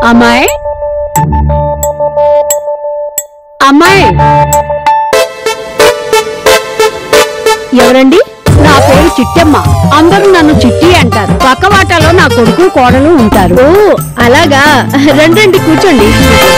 అమ్మాయి అమ్మాయి ఎవరండి నా పేరు చిట్టమ్మ అందరూ నన్ను చిట్టి అంటారు పక్కవాటలో నా కొడుకు కోడలు ఉంటారు ఓ అలాగా రండి రండి కూర్చోండి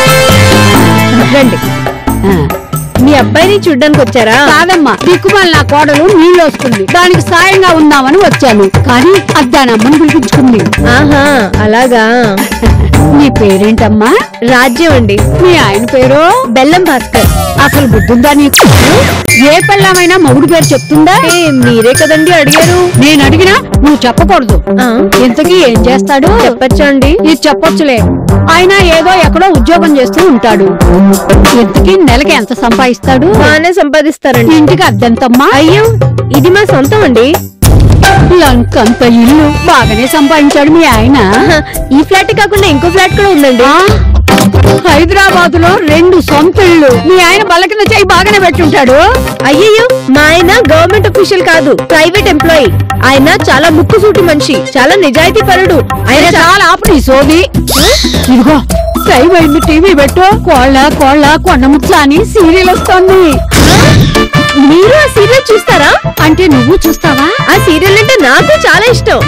రండి ఆ, మీ అబ్బాయిని చూడ్డానికి వచ్చారా కాదమ్మా దిక్కుమాల నా కోడలు నీళ్ళు వస్తుంది దానికి సాయంగా ఉందామని వచ్చాను కానీ అది దాని అమ్మని పిలిపించుకుంది ఆహా అలాగా నీ పేరేంటమ్మా రాజ్యం అండి మీ ఆయన పేరు బెల్లం భాస్కర్ అసలు బుద్ధుందా నీకు ఏ పెళ్ళామైనా మొగుడు పేరు చెప్తుందా ఏ, మీరే కదండి అడిగారు నేను అడిగినా నువ్వు చెప్పకూడదు ఆ, ఇంతకీ ఏం చేస్తాడు చెప్పచ్చా అండి ఇది చెప్పొచ్చులే ఆయన ఏదో ఎక్కడో ఉద్యోగం చేస్తూ ఉంటాడు ఇంతకీ నెలకి ఎంత సంపాదిస్తాడు బాగానే సంపాదిస్తారండి ఇంటికి అద్దెంతమ్మా అయ్యో ఇది మా సొంతం అండి లంకంత ఇల్లు బాగానే సంపాదించాడు మీ ఆయన ఆహా, ఈ ఫ్లాట్ కాకుండా ఇంకో ఫ్లాట్ కూడా ఉందండి హైదరాబాద్ లో రెండు సొంత ఇల్లు మీ ఆయన బల్ల కింద చేయి బాగానే పెట్టుంటాడు అయ్యయ్యో మా ఆయన గవర్నమెంట్ అఫీషియల్ కాదు ప్రైవేట్ ఎంప్లాయీ ఆయన చాలా ముక్కుసూటి మనిషి చాలా నిజాయితీ పరుడు ఆయన ఆయన చా- చాలా ఆపు నీ సోది ఇదిగో టైం అయింది టీవీ పెట్టు కోళ్ళ కోళ్ళ కొండ ముచ్చ అని సీరియల్ వస్తోంది మీరు ఆ సీరియల్ చూస్తారా అంటే నువ్వు చూస్తావా ఆ సీరియల్ అంటే నాకు చాలా ఇష్టం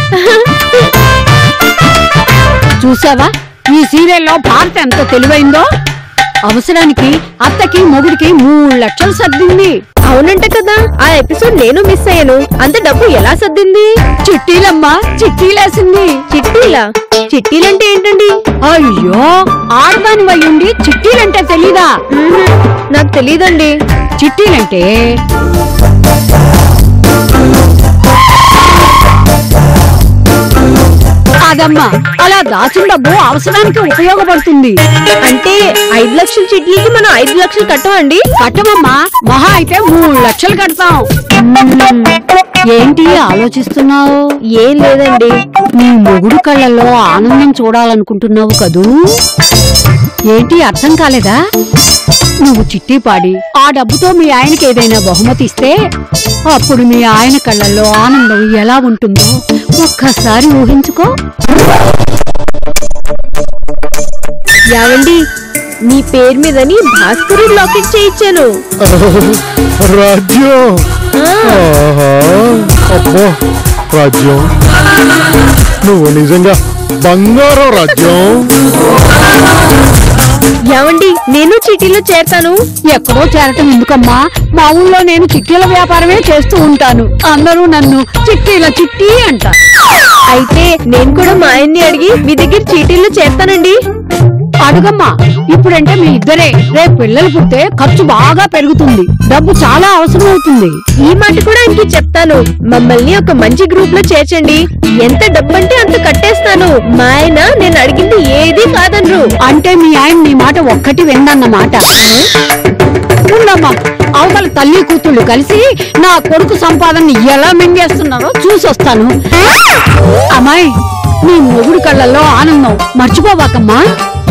చూసావా ఈ సీరియల్లో భారత ఎంత తెలివైందో అవసరానికి అత్తకి మొగుడికి మూడు లక్షలు సర్దింది అవునంట కదా ఆ ఎపిసోడ్ నేను మిస్ అయ్యాను అంత డబ్బు ఎలా సర్దింది చిట్టీలమ్మా చిట్టీలేసింది చిట్టీలా చిట్టీలంటే ఏంటండి అయ్యో ఆడదాని వయ్యుండి చిట్టీలంటే తెలీదా మ్మ్, నాకు తెలియదండి చిట్టీలంటే అదమ్మా అలా దాచిన డబ్బు అవసరానికి ఉపయోగపడుతుంది అంటే ఐదు లక్షల చిట్లీకి మనం ఐదు లక్షలు కట్టమండి కట్టమమ్మా మహా అయితే మూడు లక్షలు కడతాం ఏంటి ఆలోచిస్తున్నావు ఏం లేదండి నీ మొగుడు కళ్ళల్లో ఆనందం చూడాలనుకుంటున్నావు కదూ ఏంటి అర్థం కాలేదా నువ్వు చిట్టి పాడి ఆ డబ్బుతో మీ ఆయనకి ఏదైనా బహుమతి ఇస్తే అప్పుడు మీ ఆయన కళ్ళల్లో ఆనందం ఎలా ఉంటుందో ఒక్కసారి ఊహించుకో యావండి మీ పేరు మీదని భాస్కరు లాకెట్ చేయించాను రాజ్యం ఆ, ఆహా అబ్బో రాజ్యం నువ్వు నిజంగా బంగారం రాజ్యం యావండి నేను చిట్టీలో చేరతాను ఎక్కడో చేరటం ఎందుకమ్మా మా ఊళ్ళో నేను చిట్టీల వ్యాపారమే చేస్తూ ఉంటాను అందరూ నన్ను చిట్టీల చిట్టి అంటారు అయితే నేను కూడా మా ఆయన్ని అడిగి మీ దగ్గర చీటీల్లో చేస్తానండి అడుగమ్మా ఇప్పుడంటే మీ ఇద్దరే రేపు పిల్లలు పుడితే ఖర్చు బాగా పెరుగుతుంది డబ్బు చాలా అవసరం అవుతుంది ఈ మాట కూడా ఆయనకి చెప్తాను మమ్మల్ని ఒక మంచి గ్రూప్ లో చేర్చండి ఎంత డబ్బంటే అంత కట్టేస్తాను మా ఆయన నేను అడిగింది ఏది కాదనరు అంటే మీ ఆయన నీ మాట ఒక్కటి విందన్నమాట ఉండమ్మా అవతల తల్లి కూతుళ్ళు కలిసి నా కొడుకు సంపాదన ఎలా మింగేస్తున్నారో చూసొస్తాను అమ్మాయి నీ మొగుడు కళ్ళల్లో ఆనందం మర్చిపోవాకమ్మా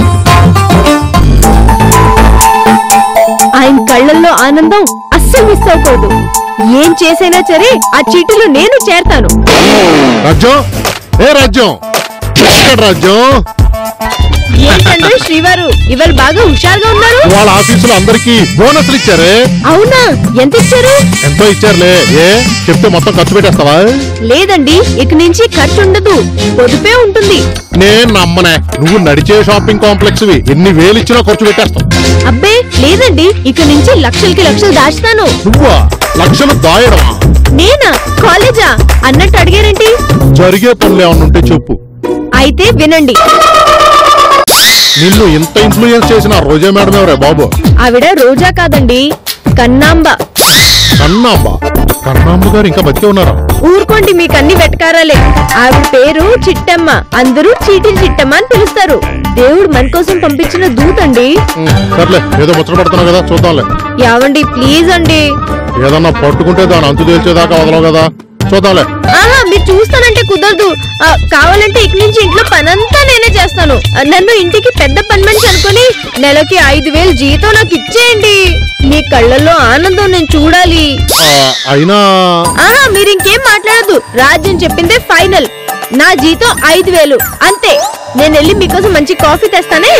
ఆయన కళ్ళల్లో ఆనందం అస్సలు మిస్ అవ్వకూడదు ఏం చేసైనా సరే ఆ చీటీలో నేను చేరతాను రాజ్యం ఏ రాజ్యం ఎక్కడ రాజ్యం ఏంటంటే శ్రీవారు ఇవాళ బాగా హుషారుగా ఉన్నారు వాళ్ళ ఆఫీసులో అందరికి బోనస్లు ఇచ్చారే అవునా ఎంత ఇచ్చారు ఎంతో ఇచ్చారులే ఏ చెప్తే మొత్తం ఖర్చు పెట్టేస్తావా లేదండి ఇక నుంచి ఖర్చు ఉండదు పొదుపే ఉంటుంది నేను నమ్మనే నువ్వు నడిచే షాపింగ్ కాంప్లెక్స్ వి ఎన్ని వేలు ఇచ్చినా ఖర్చు పెట్టేస్తావు అబ్బే లేదండి ఇక నుంచి లక్షలకి లక్షలు దాచుతాను నువ్వా లక్షలు దాయడమా నేనా కాలేజా అన్నట్టు అడిగారేంటి జరిగే పనులు ఏమన్నా ఉంటే చెప్పు అయితే వినండి నిన్ను ఇంత ఇన్ఫ్లుయెన్స్ చేసిన ఆ రోజా మేడం ఎవరే బాబు ఆవిడ రోజా కాదండి కన్నాంబ కన్నాంబ కన్నాంబ గారు ఇంకా బతికే ఉన్నారా ఊరుకోండి మీకు అన్ని వెటకారాలే ఆవిడ పేరు చిట్టమ్మ అందరూ చీటి చిట్టమ్మ అని పిలుస్తారు దేవుడు మన కోసం పంపించిన దూతండి ఉమ్, సర్లే ఏదో ముచ్చట పడుతున్నావు కదా చూద్దాంలే యావండి ప్లీజ్ అండి ఏదన్నా పట్టుకుంటే దాని అంతు తేల్చేదాకా వదలవు కదా చూద్దాంలే ఆహా మీరు చూస్తానంటే కుదరదు ఆ, కావాలంటే ఇక నుంచి ఇంట్లో పనంతా నేనే చేస్తాను ఆ, నన్ను ఇంటికి పెద్ద పని మనిషి అనుకుని నెలకి ఐదు వేలు జీతం నాకు ఇచ్చేయండి మీ కళ్ళల్లో ఆనందం నేను చూడాలి ఆ, అయినా ఆహా మీరు ఇంకేం మాట్లాడదు రాజ్యం చెప్పిందే ఫైనల్ నా జీతం ఐదు వేలు అంతే నేను వెళ్ళి మీకోసం మంచి కాఫీ తెస్తానే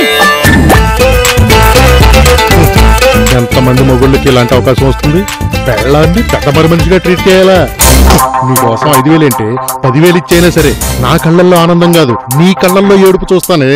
ఎంతమంది మొగుళ్ళకి ఇలాంటి అవకాశం వస్తుంది పెళ్ళాన్ని పెద్ద మరి మనిషిగా ట్రీట్ చేయాలా నీకోసం ఐదు వేలు ఏంటి పదివేలు ఇచ్చైనా సరే నా కళ్ళల్లో ఆనందం కాదు నీ కళ్ళల్లో ఏడుపు చూస్తానే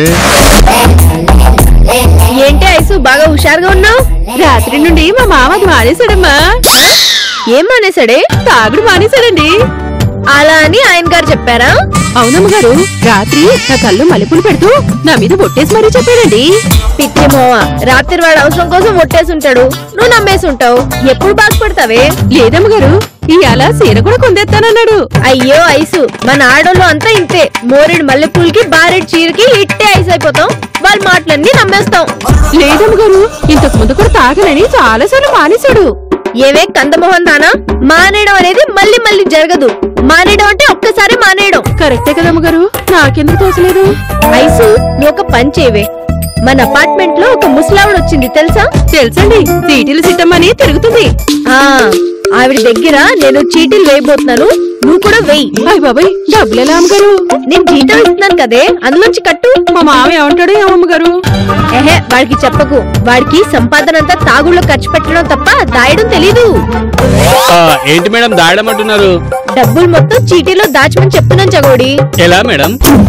ఏంటి ఐసు బాగా హుషారుగా ఉన్నావు రాత్రి నుండి మా మామ అది మానేశాడమ్మా ఏం మానేశాడే తాగుడు మానేశాడండి అలా అని ఆయన గారు చెప్పారా అవునమ్మ గారు రాత్రి నా కళ్ళు మల్లెపూలు పెడుతూ నా మీద ఒట్టేసి మరీ చెప్పాడండి పిచ్చి మోవ రాత్రి వాడు అవసరం కోసం ఒట్టేసి ఉంటాడు నువ్వు నమ్మేసి ఉంటావు ఎప్పుడు బాగుపడతావే లేదమ్మ గారు ఇవాళ సీర కూడా కొందేస్తానన్నాడు అయ్యో ఐసు మన ఆడోళ్ళు అంతా ఇంతే మోరెడు మల్లెపూలకి బారెడు చీరకి ఇట్టే ఐస్ అయిపోతాం వాళ్ళ మాటలన్నీ నమ్మేస్తాం లేదమ్మ గారు ఇంతకు ముందు కూడా తాగనని చాలాసార్లు మానేశాడు ఏవే కందమోహన్ దానా మానేయడం అనేది మళ్ళీ మళ్ళీ జరగదు మానేయడం అంటే ఒక్కసారి మానేయడం కరెక్టే కదమ్మ గారు నాకెందుకు తోసలేదు ఐసు నువ్వు ఒక పని చేయవే మన అపార్ట్మెంట్ లో ఒక ముసలావిడ వచ్చింది తెలుసా తెలుసండి సీటీలు సిట్టమ్మని తిరుగుతుంది ఆ ఆవిడ దగ్గర నేను చీటీలు వేయబోతున్నాను నువ్వు కూడా వెయ్యి అయ్య బాబాయ్ డబ్బులు ఎలా అమ్మగారు నేను జీతం ఇస్తున్నాను కదే అందులోంచి కట్టు మా మామ ఏమంటాడు ఏమమ్మ గారు ఎహే వాడికి చెప్పకు వాడికి సంపాదన అంతా తాగుళ్ళో ఖర్చు పెట్టడం తప్ప దాయడం తెలీదు ఆ, ఏంటి మేడం దాయడం అంటున్నారు డబ్బులు మొత్తం చీటీలో దాచమని చెప్తున్నాను చగోడి ఎలా మేడం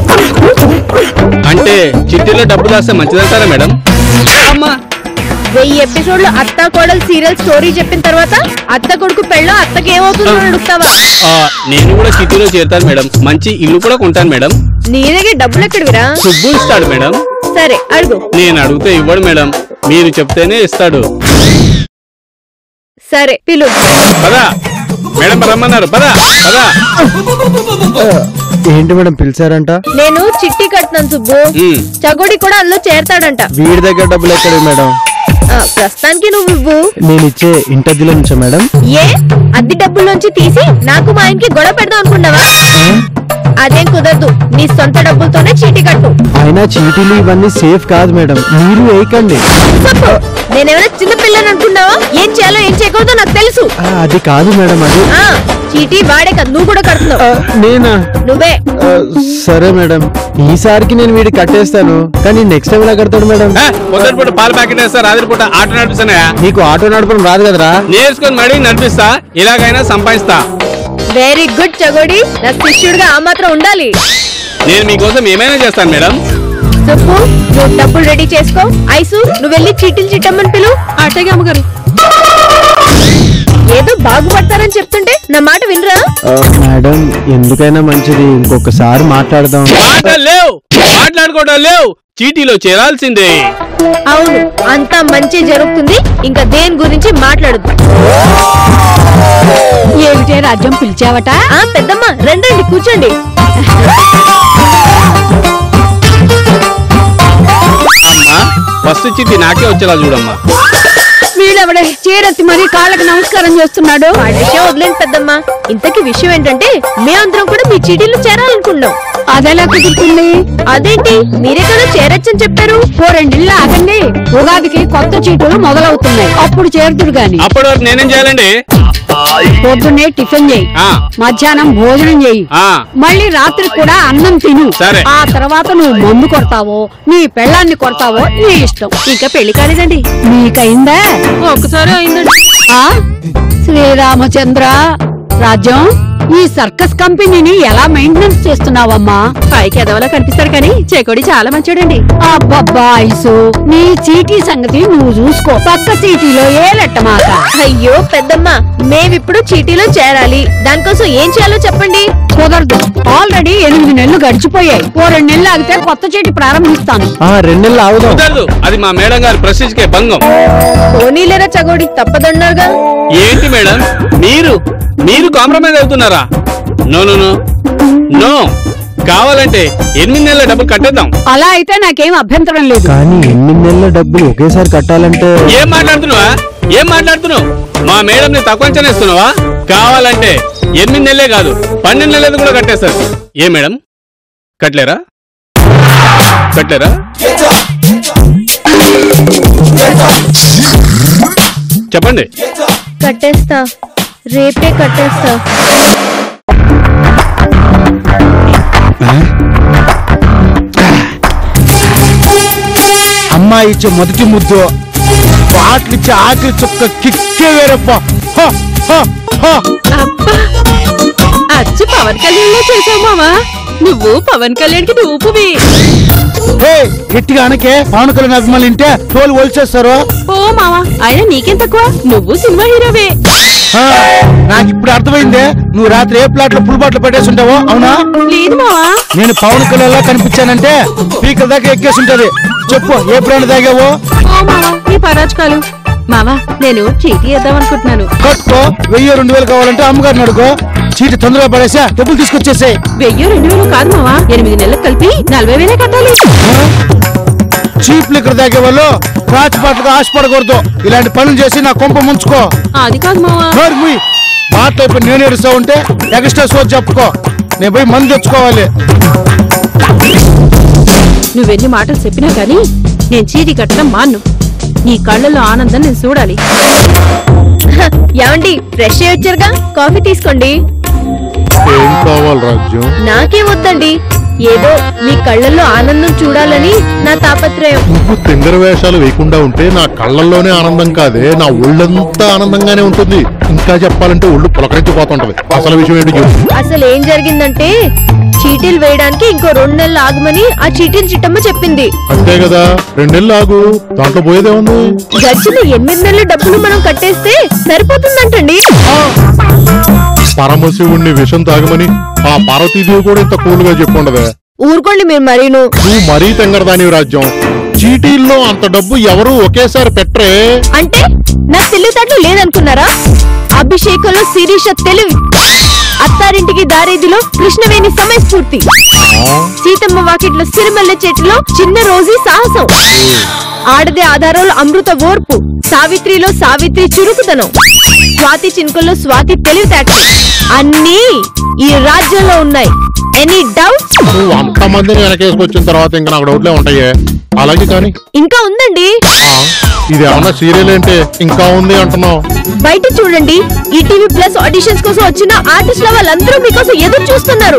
అంటే చిట్టీలో డబ్బు దాస్తే మంచిదంటారా మేడం అమ్మా వెయ్యి ఎపిసోడ్లు అత్త కోడలు సీరియల్ స్టోరీ చెప్పిన తర్వాత అత్త కొడుకు పెళ్ళో అత్తకి ఏమవుతుందో అని అడుగుతావా ఆ, నేను కూడా చిట్టీలో చేరుతాను మేడం మంచి ఇల్లు కూడా కొంటాను మేడం నీ దగ్గర డబ్బులు ఎక్కడివిరా సుబ్బు ఇస్తాడు మేడం సరే అడుగు నేను అడిగితే ఇవ్వడు మేడం మీరు చెప్తేనే ఇస్తాడు సరే పిలు పదా మేడం రమ్మన్నారు పదా పదా ఏంటి మేడం పిలిచారంట నేను చిట్టి కట్టినాను సుబ్బు ఉమ్, చగోడి కూడా అందులో చేరతాడంట వీడి దగ్గర డబ్బులు ఎక్కడ మేడం ఆ, ప్రస్తుతానికి నువ్వు ఇవ్వు నేను ఇచ్చే ఇంటర్వ్యూలో నుంచా మేడం ఏ అద్దె డబ్బుల్లోంచి తీసి నాకు మా ఆయనకి గొడవ పెడదాం అనుకున్నావా అదేం కుదరదు నీ సొంత డబ్బులతోనే చీటీ కట్టు అయినా చీటీలు ఇవన్నీ సేఫ్ కాదు మేడం మీరు వేయకండి చెప్పు నేనేమైనా చిన్న పిల్లని అనుకున్నావా ఏం చేయాలో ఏం చేయకూడదో నాకు తెలుసు ఆ, అది కాదు మేడం అది ఆ చీటీ వాడే కదా నువ్వు కూడా కడుతున్నావు ఆ, నేనా నువ్వే ఆ, సరే మేడం ఈసారికి నేను వీడికి కట్టేస్తాను కానీ నెక్స్ట్ టైం ఎలా కడతాడు మేడం ఏ, పొద్దుటి పూట పాల ప్యాకెట్ వేస్తా రాత్రి పూట ఆటో నడిపిస్తానా నీకు ఆటో నడపడం రాదు కదరా నేర్చుకొని మడి నడిపిస్తా ఇలాగైనా సంపాదిస్తా వెరీ గుడ్ చగోడి నా శిష్యుడిగా ఆ మాత్రం ఉండాలి నేను మీకోసం ఏమైనా చేస్తాను మేడం చెప్పు నువ్వు డబ్బులు రెడీ చేసుకో ఐసు నువ్వు వెళ్ళి చీటీలు చిట్టమ్మని పిలు అట్టగా అమ్మగారు ఏదో బాగుపడతారని చెప్తుంటే నా మాట వినరా ఆ, మేడం ఎందుకైనా మంచిది ఇంకొకసారి మాట్లాడదాం మాటలు లేవు మాట్లాడుకోవడం లేవు చీటీలో చేరాల్సిందే అవును అంతా మంచి జరుగుతుంది ఇంకా దేని గురించి మాట్లాడదు ఏమిటే రాజ్యం పిలిచావట ఆ పెద్దమ్మ రండి కూర్చోండి అమ్మా ఫస్ట్ చీటీ నాకే వచ్చేలా చూడమ్మా వీడెవడే చీరెత్తి మరీ కాళ్ళకి నమస్కారం చేస్తున్నాడు వాడి విషయం వదిలేండి పెద్దమ్మ ఇంతకీ విషయం ఏంటంటే మేమందరం కూడా మీ చీటీలు చేరాలనుకున్నాం అదెలా కుదురుతుంది అదేంటి మీరే కదా చేరొచ్చని చెప్పారు ఓ రెండిళ్ళు ఆగండి ఉగాదికి కొత్త చీటులు మొదలవుతున్నాయి అప్పుడు చేరుతుడు గాని అప్పటి వరకు నేనేం చేయాలండి పొద్దున్నే టిఫిన్ చేయి ఆ మధ్యాహ్నం భోజనం చేయి ఆ మళ్ళీ రాత్రి కూడా అన్నం తిను సరే. ఆ తర్వాత నువ్వు మందు కొడతావో నీ పెళ్ళాన్ని కొడతావో నీ ఇష్టం ఇంకా పెళ్లి కాలేదండి నీకైందా ఒక్కసారి అయిందండి ఆ శ్రీరామచంద్ర రాజ్యం ఈ సర్కస్ కంపెనీని ఎలా మెయింటెనెన్స్ చేస్తున్నావమ్మా పైకి ఎదవలా కనిపిస్తాడు కానీ చేకోడి చాలా మంచోడండి అబ్బబ్బా ఐసు నీ చీటీ సంగతి నువ్వు చూసుకో పక్క చీటీలో ఏ లెట్టమాక అయ్యో పెద్దమ్మ మేమిప్పుడు చీటీలో చేరాలి దానికోసం ఏం చేయాలో చెప్పండి కుదరదు ఆల్రెడీ ఎనిమిది నెలలు గడిచిపోయాయి ఓ రెండు నెలలు ఆగితే కొత్త చీటీ ప్రారంభిస్తాను ఆ రెండు నెలలు ఆగుదాం కుదరదు అది మా మేడం గారి ప్రెస్టీజ్ కే భంగం పోనీలేరా చగోడి తప్పదన్నారుగా ఏంటి మేడం మీరు మీరు కాంప్రమైజ్ అవుతున్నారా నో నో నో నో కావాలంటే ఎనిమిది నెలల డబ్బులు కట్టేద్దాం అలా అయితే నాకేం అభ్యంతరం లేదు కానీ ఎనిమిది నెలల డబ్బులు ఒకేసారి కట్టాలంటే ఏం మాట్లాడుతున్నావా ఏం మాట్లాడుతున్నావు మా మేడం ని తక్కువ అంచనా ఇస్తున్నావా కావాలంటే ఎనిమిది నెలలే కాదు పన్నెండు నెలలు కూడా కట్టేస్తారు ఏ మేడం కట్టలేరా కట్టలేరా చెప్పండి కట్టేస్తా రేపే కట్టేస్తా అమ్మాయి ఇచ్చే మొదటి ముద్దు బాటిల్ ఇచ్చే ఆఖరి చుక్క కిక్కే వేరప్ప హ, హ, హ. అబ్బా అచ్చు పవన్ కళ్యాణ్ లో చేసావు మావా నువ్వు పవన్ కళ్యాణ్ కి నువ్వువి హే గట్టిగా అనకే పవన్ కళ్యాణ్ అభిమానులు ఇంటే తోలు ఒలిచేస్తారు ఓ మావా ఆయన నీకేం తక్కువ నువ్వు సినిమా హీరోవే ఆ, నాకు ఇప్పుడు అర్థమైందే నువ్వు రాత్రి ఏ ప్లాట్ లో పుల్ బాట్లు పెట్టేసి ఉంటావో అవునా లేదు మావా నేను పవన్ కళ్యాణ్ లా కనిపించానంటే పీకల దాకా ఎక్కేసి ఉంటది చెప్పు ఏ బ్రాండ్ తాగావో ఓ మావా నీ పరాజకాలు మావా నేను చీటీ వేద్దాం అనుకుంటున్నాను కట్టుకో వెయ్యి రెండు వేలు కావాలంటే అమ్మగారిని అడుకో చీటి తొందరగా పడేసా డబ్బులు తీసుకొచ్చేసాయి వెయ్యి రెండు వేలు కాదు మావా ఎనిమిది నెలలకు కలిపి నలభై వేలే కట్టాలి చీప్ లిక్కర్ తాగే వాళ్ళు క్రాచ్ పాటలుగా ఆశపడకూడదు ఇలాంటి పనులు చేసి నా కొంప ముంచుకో అది కాదు మావా నోరు మూయ్. మాట ఇప్పుడు నేను ఏడుస్తా ఉంటే ఎక్స్ట్రా సోచ్ చెప్పుకో నేను పోయి మందు తెచ్చుకోవాలి నువ్వెన్ని మాటలు చెప్పినా గానీ నేను చీటీ కట్టడం మాన్ను నీ కళ్ళలో ఆనందం నేను చూడాలి హ, ఏమండి ఫ్రెష్ అయ్యి వచ్చారుగా కాఫీ తీసుకోండి ఏం కావాలి రాజ్యం నాకే వద్దండి ఏదో మీ కళ్ళల్లో ఆనందం చూడాలని నా తాపత్రయం నువ్వు తింగర వేషాలు వేయకుండా ఉంటే నా కళ్ళల్లోనే ఆనందం కాదే నా ఒళ్ళంతా ఆనందంగానే ఉంటుంది ఇంకా చెప్పాలంటే ఒళ్ళు పులకరించిపోతుంటది అసలు విషయం ఏంటి చెప్పు అసలు ఏం జరిగిందంటే చీటీలు వేయడానికి ఇంకో రెండు నెలలు ఆగమని ఆ చీటీల చిట్టమ్మ చెప్పింది అంతే కదా రెండు నెలలు ఆగు దాంట్లో పోయేదే ఉంది గడిచిన ఎనిమిది నెలల డబ్బులు మనం కట్టేస్తే సరిపోతుందంటండి పరమశివుణ్ణి విషం తాగమని ఆ పార్వతీదేవి కూడా ఇంత కూలుగా చెప్పుండదే ఊరుకోండి మీరు మరీను నువ్వు మరీ తెంగరదాని రాజ్యం చీటీల్లో అంత డబ్బు ఎవరు ఒకేసారి పెట్టరే అంటే నా తెలివితేటలు లేదనుకున్నారా అభిషేకంలో శిరీష తెలివి అత్తారింటికి దారేదిలో కృష్ణవేణి సమయస్ఫూర్తి సీతమ్మ వాకిట్లో సిరిమల్లె చెట్టులో చిన్న రోజీ సాహసం ఆడది ఆధారంలో అమృత ఓర్పు సావిత్రిలో సావిత్రి చురుకుదనం స్వాతి చినుకల్లో స్వాతి తెలివితేట అన్నీ ఈ రాజ్యంలో ఉన్నాయి ఎనీ డౌట్స్ నువ్వు అంతమందిని వెనకేసుకొచ్చిన తర్వాత ఇంకా నాకు డౌట్లే ఉంటాయే అలాగే కానీ ఇంకా ఉందండి ఆ, ఇది ఏమన్నా సీరియల్ ఏంటి ఇంకా ఉంది అంటున్నావు బయట చూడండి ఈ టీవీ ప్లస్ ఆడిషన్స్ కోసం వచ్చిన ఆర్టిస్టుల వాళ్ళందరూ మీకోసం ఎదురు చూస్తున్నారు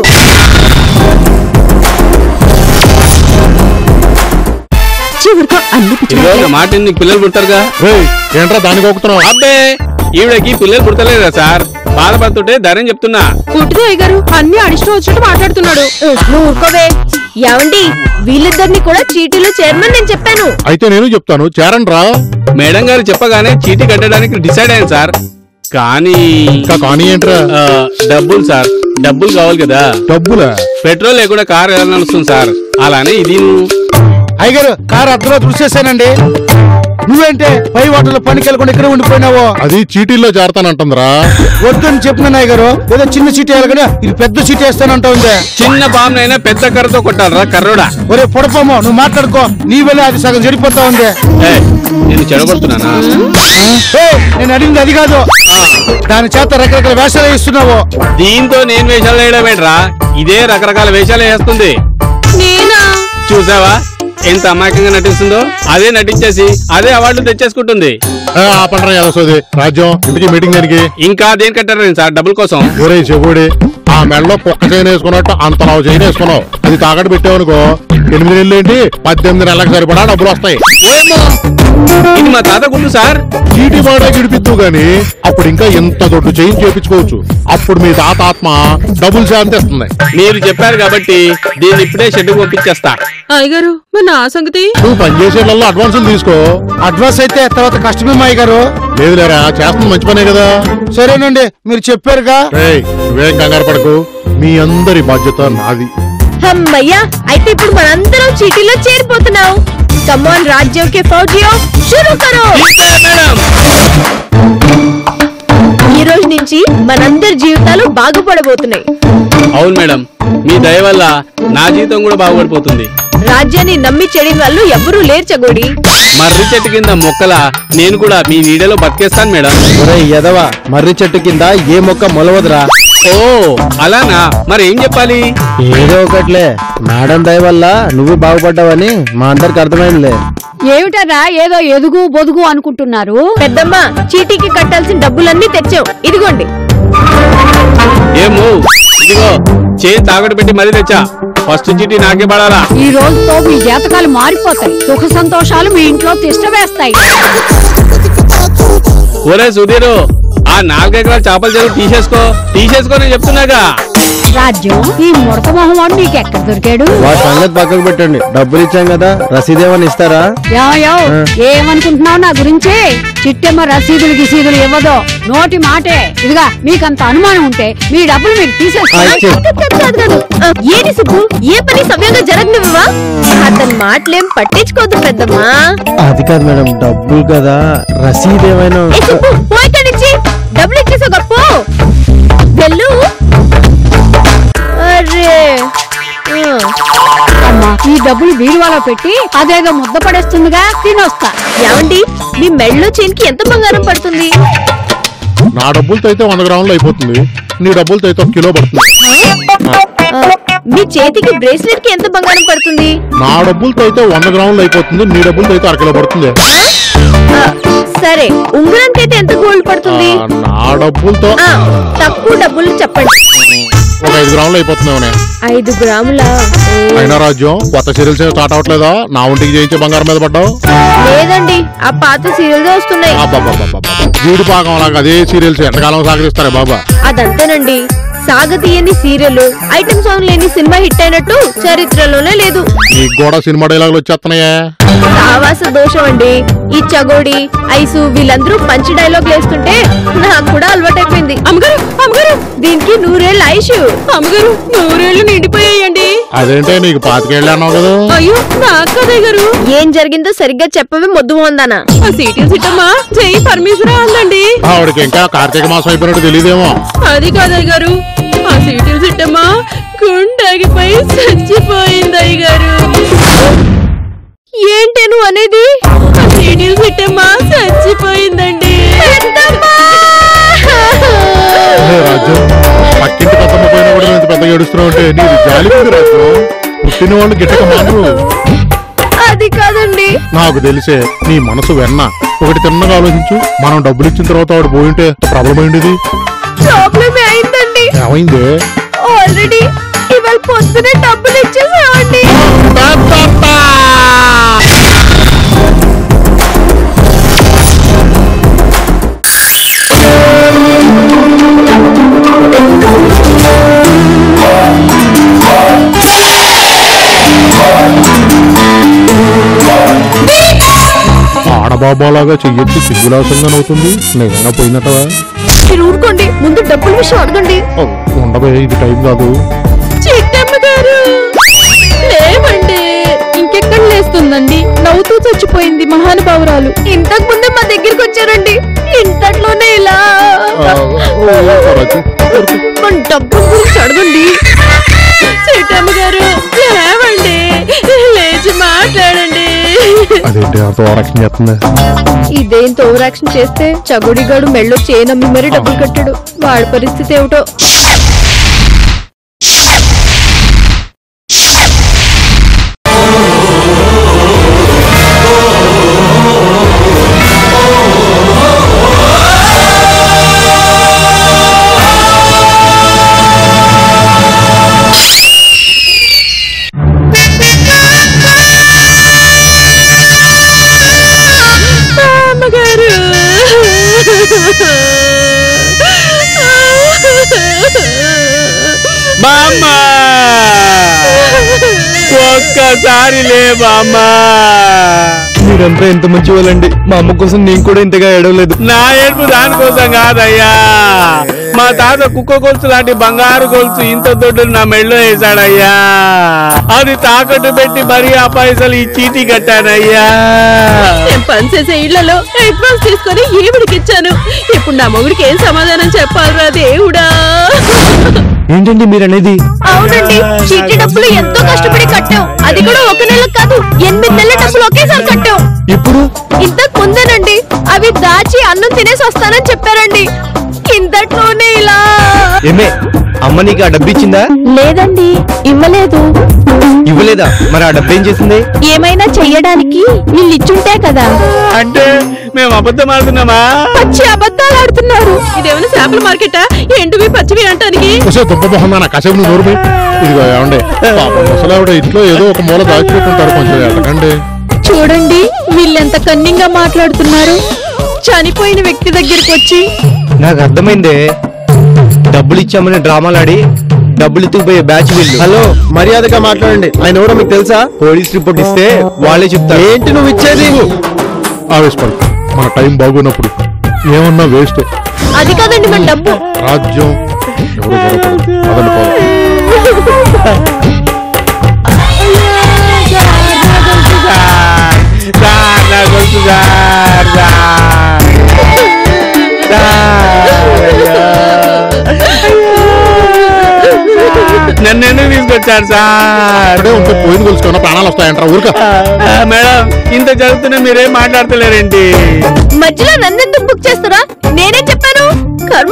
చివరిగా అన్ని పిచ్చి ఇదిగో నా మాట విని నీకు పిల్లలు పుడతారుగా రేయ్, ఏంట్రా దానికి ఒక్కుతున్నావు అబ్బే ఈవిడకి పిల్లలు పుడతలేదా సార్ బాధపడుతుంటే ధైర్యం చెప్తున్నా పుట్టిదే అయ్యగారు అన్ని అడిష్టం వచ్చినట్టు మాట్లాడుతున్నాడు నువ్వు ఊరుకోవే ఏమండి వీళ్ళిద్దరిని కూడా చీటీలో చైర్మన్ నేను చెప్పాను అయితే నేను చెప్తాను చేరండి రా మేడం గారు చెప్పగానే చీటీ కట్టడానికి డిసైడ్ అయ్యాను సార్ కానీ ఇంకా కానీ ఏంట్రా ఆ, డబ్బులు సార్ డబ్బులు కావాలి కదా డబ్బులా పెట్రోల్ లేకుండా కార్ ఎలా నడుస్తుంది సార్ అలానే ఇది అయ్యగారు కారు అద్దలో చూసేసానండి నువ్వేంటే పై వాటర్లో పనికి వెళ్ళకుండా ఇక్కడ ఉండిపోయినావు అది చీటీల్లో చేరతానంటుందిరా వద్దని చెప్పిన అయ్యగారు ఏదో చిన్న సీట్ వేయాలి ఇది పెద్ద సీట్ వేస్తానంటా ఉంది చిన్న బాంబునైనా పెద్ద కర్రతో కొట్టాలరా కర్రోడా ఒరే పొడపమ్మో నువ్వు మాట్లాడుకో నీ వల్ల అది సగం చెడిపోతా ఉంది ఏయ్, నేను చెడగొడుతున్నానా ఏయ్, నేను అడిగింది అది కాదు దాని చేత రకరకాల వేషాలు ఇస్తున్నావు దీంతో నేను వేషాలు వేయడం ఏంట్రా ఇదే రకరకాల వేషాలు వేస్తుంది నేనా చూసావా ఎంత అమాయకంగా నటిస్తుందో అదే నటించేసి అదే అవార్డులు తెచ్చేసుకుంటుంది ఆ, ఆపండ్రా యదసోది రాజ్యం ఇంటికి మీటింగ్ దానికి ఇంకా దేని కట్టారు సార్ డబ్బుల కోసం ఒరే చెవుడి ఆ మెడలో కుక్క చైన్ వేసుకున్నట్టు అంత లావు చైన్ వేసుకున్నావు అది తాకట్టు పెట్టావనుకో ఎనిమిది నెలలు ఏంటి పద్దెనిమిది నెలలకు సరిపడా డబ్బులు వస్తాయి ఓయమ్మో! ఇది మా తాత గుర్తు సార్ చీటీ బాగా గిడిపిత్తు గాని అప్పుడు ఇంకా ఎంత దొడ్డు చైన్ చేపించుకోవచ్చు అప్పుడు మీ తాత ఆత్మ డబ్బులు శాంతిస్తుంది మీరు చెప్పారు కాబట్టి దీన్ని ఇప్పుడే షెడ్డు పంపించేస్తా అయ్యగారు మరి నా సంగతి నువ్వు పనిచేసేళ్ళల్లో అడ్వాన్సులు తీసుకో అడ్వాన్స్ అయితే తర్వాత కష్టమే అయ్య గారు లేదు లేరా చేస్తుంది మంచి పనే కదా సరేనండి మీరు చెప్పారుగా రేయ్ నువ్వేం కంగారు పడకు మీ అందరి బాధ్యత నాది అమ్మయ్యా అయితే ఇప్పుడు మనందరం చీటీలో చేరిపోతున్నాం కమాన్ రాజ్యం కే ఫౌజియో షురూ కరో ఇంకా మేడం ఈ రోజు నుంచి మనందరి జీవితాలు బాగుపడబోతున్నాయి అవును మేడం మీ దయ వల్ల నా జీవితం కూడా బాగుపడిపోతుంది రాజ్యాన్ని నమ్మి చెడిన వాళ్ళు ఎవ్వరూ లేరు చగోడి మర్రి చెట్టు కింద మొక్కల నేను కూడా మీ నీడలో బతికేస్తాను మేడం ఒరే ఎదవ మర్రి చెట్టు కింద ఏ మొక్క మొలవదురా ఓ అలానా మరి ఏం చెప్పాలి ఏదో ఒకట్లే మేడం దయ వల్ల నువ్వు బాగుపడ్డావని మా అందరికి అర్థమైందిలే ఏమిటరా ఏదో ఎదుగు బొదుగు అనుకుంటున్నారు పెద్దమ్మ చీటీకి కట్టాల్సిన డబ్బులన్నీ తెచ్చాం ఇదిగోండి ఏమో ఇదిగో చేయి తాగట్టు పెట్టి మరీ తెచ్చా ఫస్ట్ చీటీ నాకే పడాలా ఈ రోజుతో మీ జాతకాలు మారిపోతాయి సుఖ సంతోషాలు మీ ఇంట్లో తిష్ట వేస్తాయి ఒరే సుధీరు ఆ నాలుగెకరాల చేపల చెరువు తీసేసుకో తీసేసుకో నేను చెప్తున్నాగా రాజ్యం ఈ ముడత మొహం నీకు ఎక్కడ దొరికాడు వాటి సంగతి పక్కకు పెట్టండి డబ్బులు ఇచ్చాం కదా రసీదు ఏమని ఇస్తారా ఏమయ్యో ఏమనుకుంటున్నావు నా గురించి చిట్టెమ్మ రసీదులు గిసీదులు ఇవ్వదు నోటి మాటే ఇదిగా మీకంత అనుమానం ఉంటే మీ డబ్బులు మీరు ఆ, తీసేసుకోండి ఇచ్చే. కాదు కాదు ఆ, ఏంటి సుబ్బు ఏ పని సవ్యంగా జరగనివ్వవా అతని మాటలేం పట్టించుకోవద్దు పెద్దమ్మా అది కాదు మేడం డబ్బులు కదా రసీదు ఏమైనా ఏ సుబ్బు పో ఇక్కడి నుంచి డబ్బులు ఇచ్చేసా గొప్ప వెళ్ళు అరే ఆ. అమ్మా ఈ డబ్బులు బీరువాలో పెట్టి అదేదో ముద్ద పడేస్తుందిగా తినొస్తా ఏమండి మీ మెళ్ళో చైన్కి ఎంత బంగారం పడుతుంది నా డబ్బులతో అయితే వంద గ్రాములు అయిపోతుంది నీ డబ్బులతో అయితే ఒక కిలో పడుతుంది ఆ, మీ చేతికి బ్రేస్లెట్ కి ఎంత బంగారం పడుతుంది నా డబ్బులతో అయితే వంద గ్రాములు అయిపోతుంది నీ డబ్బులతో అయితే అర కిలో పడుతుంది ఆ, సరే ఉంగరానికి అయితే ఎంత గోల్డ్ పడుతుంది ఆ, నా డబ్బులతో ఆ, తక్కువ డబ్బులు చెప్పండి ఒక ఐదు గ్రాములు అయిపోతుంది ఐదు గ్రాముల ఓ, అయినా రాజ్యం కొత్త సీరియల్స్ ఏం స్టార్ట్ అవ్వట్లేదా నా ఒంటికి చేయించే బంగారం మీద పడ్డావు లేదండి ఆ పాత సీరియల్స్ వస్తున్నాయి అబ్బబ్బబ్బబ్బబ్బ. జీడి పాకం అలాగా అదే సీరియల్స్ ఎంతకాలం సాగరిస్తారే బాబా అదంతేనండి సాగతీయని సీరియల్ ఐటమ్ సాంగ్ లేని సినిమా హిట్ అయినట్టు చరిత్రలోనే లేదు నీకు కూడా సినిమా డైలాగులు వచ్చేస్తున్నాయే ఆవాస దోషం అండి ఈ చగోడి ఐసు వీళ్ళందరూ పంచి డైలాగ్ వేస్తుంటే నాకు కూడా అలవాటైపోయింది అమ్మగారు అమ్మగారు దీనికి నూరేళ్ళ ఐషు అమ్మగారు నూరేళ్లు నిండిపోయాయండి అదేంటే నీకు పాతికేళ్ళు అన్నావు కదా అయ్యో నాకు కదయ్య గారు ఏం జరిగిందో సరిగ్గా చెప్పవే మొద్దు ఉందానా ఆ సీటీ సిట్టమ్మా చెయ్యి పర్మిషన్ అందండి ఆవిడకి ఇంకా కార్తీక మాసం అయిపోయినట్టు తెలియదేమో అది కాదయ్య గారు ఆ సీటీ సిట్టమ్మా గుండాగిపోయి చచ్చిపోయింది అయ్య గారు ఏంటి నువ్వు అనేది ఆ సీటీ సిట్టమ్మా చచ్చిపోయిందండి అదే రాజ్యం పక్కింటి పెద్దమ్మ పోయినా కూడా ఇంత పెద్దగా ఏడుస్తున్నావు అంటే నీది జాలిపోయింది రాజ్యం పుట్టిన వాళ్ళు గిట్టక మానరు అది కాదండి నాకు తెలిసే నీ మనసు వెన్న ఒకటి తిన్నగా ఆలోచించు మనం డబ్బులు ఇచ్చిన తర్వాత వాడు పోయింటే ప్రాబ్లం అయింది ప్రాబ్లమే అయిందండి ఏమైంది ఆల్రెడీ ఇవాళ పొద్దునే డబ్బులు ఇచ్చేసామండి ఆడబాబాలాగా చెయ్యొచ్చు సిగ్గులాసంగా అవుతుంది నిజంగా పోయిందటవా మీరు ఊరుకోండి ముందు డబ్బుల విషయం అడగండి ఓ, ఉండవే ఇది టైం కాదు చిట్టమ్మ గారు లేవండి ఇంకెక్కడ లేస్తుందండి నవ్వుతూ చచ్చిపోయింది మహానుభావురాలు ఇంతకు ముందే మా దగ్గరికి వచ్చారండి ఇంతట్లోనే ఇలా ఆ, ఓ, ఓ, రాజు. మన డబ్బుల గురించి అడగండి చిట్టమ్మ గారు లేవండి లేచి మాట్లాడండి అదేంటి అంత ఓరక్షణ చేస్తుంది ఇదేంత ఓవరాక్షన్ చేస్తే చగుడిగాడు మెళ్ళో చేయనమ్మి మరీ డబ్బులు కట్టాడు వాడి పరిస్థితి ఏమిటో అమ్మగారు బామ్మ ఒక్కసారి లే బామ్మ మీరంతా ఎంత మంచి వాళ్ళండి మా అమ్మ కోసం నేను కూడా ఇంతగా ఏడవలేదు నా ఏడుపు దానికోసం కాదయ్యా మా తాత కుక్క గొలుసు లాంటి బంగారు గొలుసు ఇంత దొడ్డు నా మెళ్ళో వేశాడయ్యా అది తాకట్టు పెట్టి మరీ ఆ పైసలు ఈ చీటీ కట్టానయ్యా నేను పనిచేసే ఇళ్లలో అడ్వాన్స్ తీసుకొని ఈవిడికి ఇచ్చాను ఇప్పుడు నా మొగుడికి ఏం సమాధానం చెప్పాలరా దేవుడా ఏంటండి మీరు అనేది అవునండి చీటీ డబ్బులు ఎంతో కష్టపడి కట్టాం అది కూడా ఒక నెల కాదు ఎనిమిది నెలల డబ్బులు ఒకేసారి కట్టాం ఇప్పుడు ఇంతకు ముందేనండి అవి దాచి అన్నం తినేసి వస్తానని చెప్పారండి ఇంతట్లోనే ఇలా ఏమే అమ్మ నీకు ఆ డబ్బు ఇచ్చిందా లేదండి ఇవ్వలేదు ఇవ్వలేదా మరి ఆ డబ్బు ఏం చేసింది ఏమైనా చెయ్యడానికి వీళ్ళు ఇచ్చుంటే కదా అంటే మేము అబద్ధం ఆడుతున్నామా పచ్చి అబద్ధాలు ఆడుతున్నారు ఇదేమైనా చేపల మార్కెటా ఎండువి పచ్చివి అంటానికి ఒసే దుబ్బ మొహందా నా కసేపు నువ్వు నోరు ఇదిగో ఏమండి పాపం ముసలావిడ ఇంట్లో ఏదో ఒక మూల దాచిపెట్టుంటారు కొంచెం ఎట్టకండి చూడండి వీళ్ళెంత కన్నింగా మాట్లాడుతున్నారు చనిపోయిన వ్యక్తి దగ్గరికి వచ్చి నాకు అర్థమైందే డబ్బులు ఇచ్చామని డ్రామాలు ఆడి డబ్బులు ఎత్తుకుపోయే బ్యాచ్ వీళ్ళు హలో మర్యాదగా మాట్లాడండి ఆయన ఎవరో మీకు తెలుసా పోలీస్ రిపోర్ట్ ఇస్తే వాళ్ళే చెప్తారు ఏంటి నువ్వు ఇచ్చేది ఆవేశపడు మన టైం బాగున్నప్పుడు ఏమన్నా వేస్ట్ అది కాదండి మన డబ్బు రాజ్యం ఎవరు గొడవపడదు పదండి పోదాం సార్ సార్ నా గొలుసు సార్ సార్ నన్ను ఎందుకు తీసుకొచ్చారు సార్ అక్కడే ఉంటే పోయిన కొలుసుకున్న ప్రాణాలు వస్తాయంటారా ఊరిక ఆ, మేడం ఇంత జరుగుతున్నా మీరేం మాట్లాడతలేరేంటి మధ్యలో నన్నెందుకు బుక్ చేస్తారా నేనే చెప్పాను కర్మ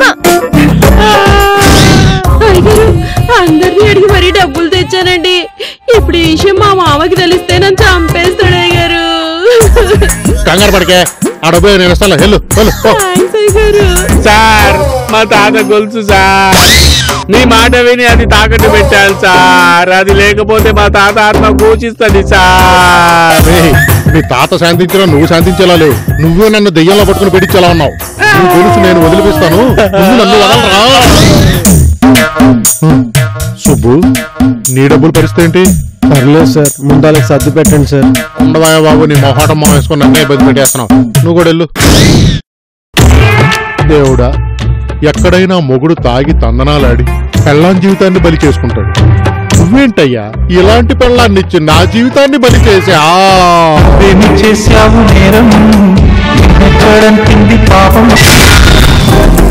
అయ్యగారు అందరినీ అడిగి మరీ డబ్బులు తెచ్చానండి ఇప్పుడు ఈ విషయం మా మామకి తెలిస్తే నన్ను చంపేస్తాడు అయ్యారు కంగారు పడికే ఆ డబ్బు నేను ఇస్తాను వెళ్ళు వెళ్ళు పో. థ్యాంక్స్ అయ్యగారు సార్ మా తాత గొలుసు సార్ మీ మాట విని అది తాకట్టు పెట్టాలి సార్ అది లేకపోతే మా తాత ఆత్మ ఘోషిస్తుంది సార్ ఏయ్, మీ తాత శాంతించినా నువ్వు శాంతించేలా లేవు నువ్వే నన్ను దెయ్యంలో పట్టుకుని పెట్టించేలా ఉన్నావు నీ గొలుసు నేను వదిలిపిస్తాను నువ్వు నన్ను వదలరా సుబ్బు నీ డబ్బులు పరిస్థితి ఏంటి పర్లేదు సార్ ముందాలకు సర్దు పెట్టండి సార్ ఉండవా బాబు నీ మొహాటం మొహం వేసుకుని నన్నే ఇబ్బంది పెట్టేస్తున్నావు నువ్వు కూడా వెళ్ళు దేవుడా ఎక్కడైనా మొగుడు తాగి తందనాలాడి పెళ్ళాం జీవితాన్ని బలి చేసుకుంటాడు నువ్వేంటయ్యా ఇలాంటి పెళ్ళాన్ని ఇచ్చి నా జీవితాన్ని బలి చేసా ఏమి చేశావు నేరం ఎక్కడంటింది పాపం